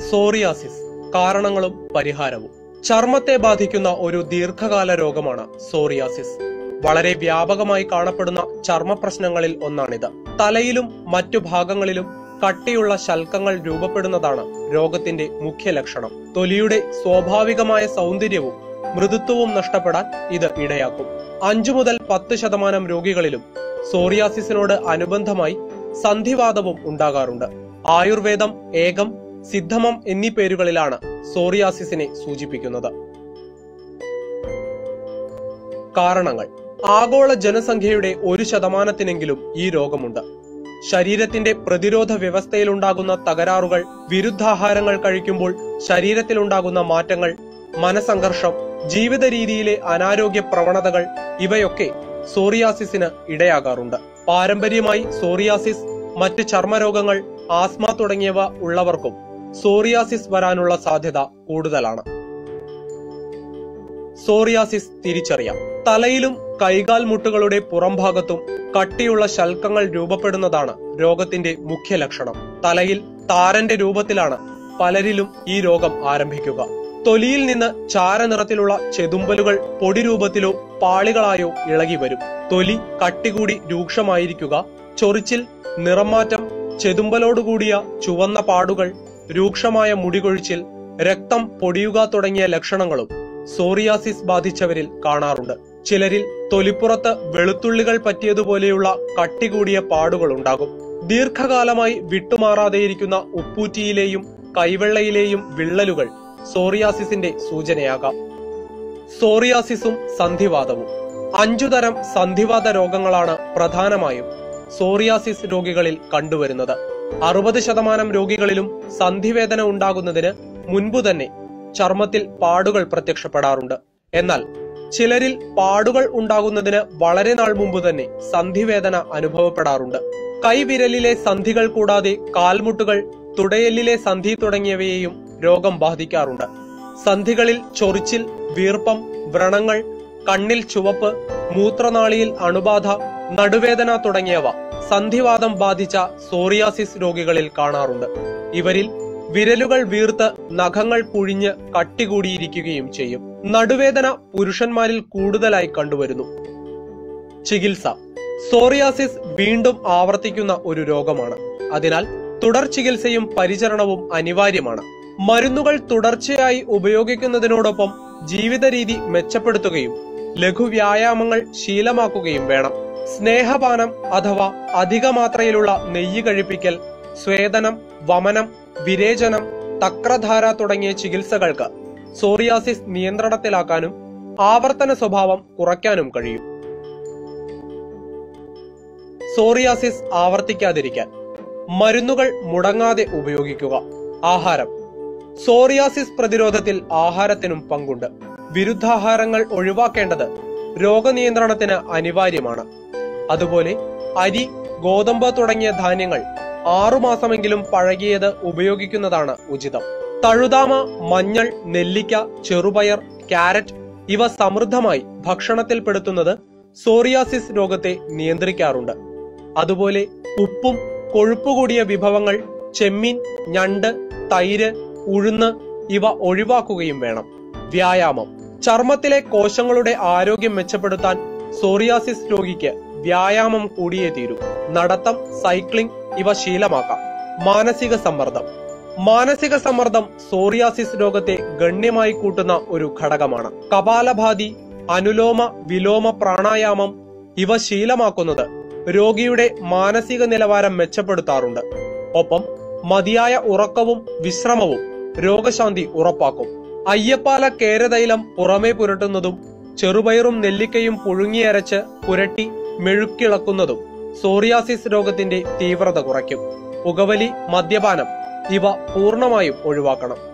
psoriasis കാരണങ്ങളും പരിഹാരവും ചർമ്മത്തെ ബാധിക്കുന്ന ഒരു ദീർഘകാല രോഗമാണ് സോറിയാസിസ് വളരെ വ്യാപകമായി കാണപ്പെടുന്ന ചർമ്മ പ്രശ്നങ്ങളിൽ ഒന്നാണിത് തലയിലും മറ്റു ഭാഗങ്ങളിലും കട്ടിയുള്ള ശൽക്കങ്ങൾ രൂപപ്പെടുന്നതാണ് രോഗത്തിന്റെ മുഖ്യ ലക്ഷണം തൊലിയുടെ സ്വാഭാവികമായ സൗന്ദര്യവും മൃദുത്വവും നഷ്ടപ്പെടാൻ ഇത് ഇടയാക്കും അഞ്ചു മുതൽ പത്ത് ശതമാനം രോഗികളിലും സോറിയാസിസിനോട് അനുബന്ധമായി സന്ധിവാദവും ഉണ്ടാകാറുണ്ട് ആയുർവേദം ഏകം സിദ്ധമം എന്നീ പേരുകളിലാണ് സോറിയാസിസിനെ സൂചിപ്പിക്കുന്നത് കാരണങ്ങൾ ആഗോള ജനസംഖ്യയുടെ ഒരു ശതമാനത്തിനെങ്കിലും ഈ രോഗമുണ്ട് ശരീരത്തിന്റെ പ്രതിരോധ വ്യവസ്ഥയിലുണ്ടാകുന്ന തകരാറുകൾ വിരുദ്ധാഹാരങ്ങൾ കഴിക്കുമ്പോൾ ശരീരത്തിലുണ്ടാകുന്ന മാറ്റങ്ങൾ മനസംഘർഷം ജീവിത രീതിയിലെ അനാരോഗ്യ പ്രവണതകൾ ഇവയൊക്കെ സോറിയാസിസിന് ഇടയാകാറുണ്ട് പാരമ്പര്യമായി സോറിയാസിസ് മറ്റ് ചർമ്മരോഗങ്ങൾ ആസ്മ തുടങ്ങിയവ ഉള്ളവർക്കും സോറിയാസിസ് വരാനുള്ള സാധ്യത കൂടുതലാണ് സോറിയാസിസ് തിരിച്ചറിയാം തലയിലും കൈകാൽ മുട്ടുകളുടെ പുറംഭാഗത്തും കട്ടിയുള്ള ശൽക്കങ്ങൾ രൂപപ്പെടുന്നതാണ് രോഗത്തിന്റെ മുഖ്യ ലക്ഷണം തലയിൽ താരന്റെ രൂപത്തിലാണ് പലരിലും ഈ രോഗം ആരംഭിക്കുക തൊലിയിൽ നിന്ന് ചാരനിറത്തിലുള്ള ചെതുമ്പലുകൾ പൊടി രൂപത്തിലോ പാളികളായോ ഇളകി വരും തൊലി കട്ടികൂടി രൂക്ഷമായിരിക്കുക ചൊറിച്ചിൽ നിറമാറ്റം ചെതുമ്പലോടുകൂടിയ ചുവന്ന പാടുകൾ രൂക്ഷമായ മുടികൊഴിച്ചിൽ രക്തം പൊടിയുക തുടങ്ങിയ ലക്ഷണങ്ങളും സോറിയാസിസ് ബാധിച്ചവരിൽ കാണാറുണ്ട് ചിലരിൽ തൊലിപ്പുറത്ത് വെളുത്തുള്ളികൾ പറ്റിയതുപോലെയുള്ള കട്ടികൂടിയ പാടുകൾ ഉണ്ടാകും ദീർഘകാലമായി വിട്ടുമാറാതെയിരിക്കുന്ന ഉപ്പൂറ്റിയിലെയും കൈവെള്ളയിലെയും വിള്ളലുകൾ സോറിയാസിസിന്റെ സൂചനയാകാം സോറിയാസിസും സന്ധിവാദവും അഞ്ചു തരം സന്ധിവാത രോഗങ്ങളാണ് പ്രധാനമായും സോറിയാസിസ് രോഗികളിൽ കണ്ടുവരുന്നത് അറുപത് ശതമാനം രോഗികളിലും സന്ധിവേദന ഉണ്ടാകുന്നതിന് മുൻപ് തന്നെ ചർമ്മത്തിൽ പാടുകൾ പ്രത്യക്ഷപ്പെടാറുണ്ട് എന്നാൽ ചിലരിൽ പാടുകൾ ഉണ്ടാകുന്നതിന് വളരെ നാൾ മുമ്പ് തന്നെ സന്ധിവേദന അനുഭവപ്പെടാറുണ്ട് കൈവിരലിലെ സന്ധികൾ കൂടാതെ കാൽമുട്ടുകൾ തുടയെല്ലിലെ സന്ധി തുടങ്ങിയവയെയും രോഗം ബാധിക്കാറുണ്ട് സന്ധികളിൽ ചൊറിച്ചിൽ വീർപ്പം വ്രണങ്ങൾ കണ്ണിൽ ചുവപ്പ് മൂത്രനാളിയിൽ അണുബാധ നടുവേദന തുടങ്ങിയവ സന്ധിവാദം ബാധിച്ച സോറിയാസിസ് രോഗികളിൽ കാണാറുണ്ട് ഇവരിൽ വിരലുകൾ വീർത്ത് നഖങ്ങൾ കുഴിഞ്ഞ് കട്ടികൂടിയിരിക്കുകയും ചെയ്യും നടുവേദന പുരുഷന്മാരിൽ കൂടുതലായി കണ്ടുവരുന്നു ചികിത്സ സോറിയാസിസ് വീണ്ടും ആവർത്തിക്കുന്ന ഒരു രോഗമാണ് അതിനാൽ തുടർ ചികിത്സയും പരിചരണവും അനിവാര്യമാണ് മരുന്നുകൾ തുടർച്ചയായി ഉപയോഗിക്കുന്നതിനോടൊപ്പം ജീവിത രീതി മെച്ചപ്പെടുത്തുകയും ലഘുവ്യായാമങ്ങൾ ശീലമാക്കുകയും വേണം സ്നേഹപാനം അഥവാ അധിക മാത്രയിലുള്ള നെയ്യ് കഴിപ്പിക്കൽ സ്വേദനം വമനം വിരേചനം തക്രധാര തുടങ്ങിയ ചികിത്സകൾക്ക് സോറിയാസിസ് നിയന്ത്രണത്തിലാക്കാനും ആവർത്തന സ്വഭാവം കുറയ്ക്കാനും കഴിയും സോറിയാസിസ് ആവർത്തിക്കാതിരിക്കാൻ മരുന്നുകൾ മുടങ്ങാതെ ഉപയോഗിക്കുക ആഹാരം സോറിയാസിസ് പ്രതിരോധത്തിൽ ആഹാരത്തിനും പങ്കുണ്ട് വിരുദ്ധാഹാരങ്ങൾ ഒഴിവാക്കേണ്ടത് രോഗനിയന്ത്രണത്തിന് അനിവാര്യമാണ് അതുപോലെ അരി ഗോതമ്പ് തുടങ്ങിയ ധാന്യങ്ങൾ ആറുമാസമെങ്കിലും പഴകിയത് ഉപയോഗിക്കുന്നതാണ് ഉചിതം തഴുതാമ മഞ്ഞൾ നെല്ലിക്ക ചെറുപയർ ക്യാരറ്റ് ഇവ സമൃദ്ധമായി ഭക്ഷണത്തിൽപ്പെടുത്തുന്നത് സോറിയാസിസ് രോഗത്തെ നിയന്ത്രിക്കാറുണ്ട് അതുപോലെ ഉപ്പും കൊഴുപ്പുകൂടിയ വിഭവങ്ങൾ ചെമ്മീൻ ഞണ്ട് തൈര് ഉഴുന്ന് ഇവ ഒഴിവാക്കുകയും വേണം വ്യായാമം ചർമ്മത്തിലെ കോശങ്ങളുടെ ആരോഗ്യം മെച്ചപ്പെടുത്താൻ സോറിയാസിസ് രോഗിക്ക് വ്യായാമം കൂടിയേ തീരൂ നടത്തം സൈക്ലിംഗ് ഇവ ശീലമാക്കാം മാനസിക സമ്മർദ്ദം മാനസിക സമ്മർദ്ദം സോറിയാസിസ് രോഗത്തെ ഗണ്യമായി കൂട്ടുന്ന ഒരു ഘടകമാണ് കപാലഭാതി അനുലോമ വിലോമ പ്രാണായാമം ഇവ ശീലമാക്കുന്നത് രോഗിയുടെ മാനസിക നിലവാരം മെച്ചപ്പെടുത്താറുണ്ട് ഒപ്പം മതിയായ ഉറക്കവും വിശ്രമവും രോഗശാന്തി ഉറപ്പാക്കും അയ്യപ്പാല കേരതൈലം പുറമേ പുരട്ടുന്നതും ചെറുപയറും നെല്ലിക്കയും പുഴുങ്ങിയരച്ച് പുരട്ടി മെഴുക്കിളക്കുന്നതും സോറിയാസിസ് രോഗത്തിന്റെ തീവ്രത കുറയ്ക്കും പുകവലി മദ്യപാനം ഇവ പൂർണ്ണമായും ഒഴിവാക്കണം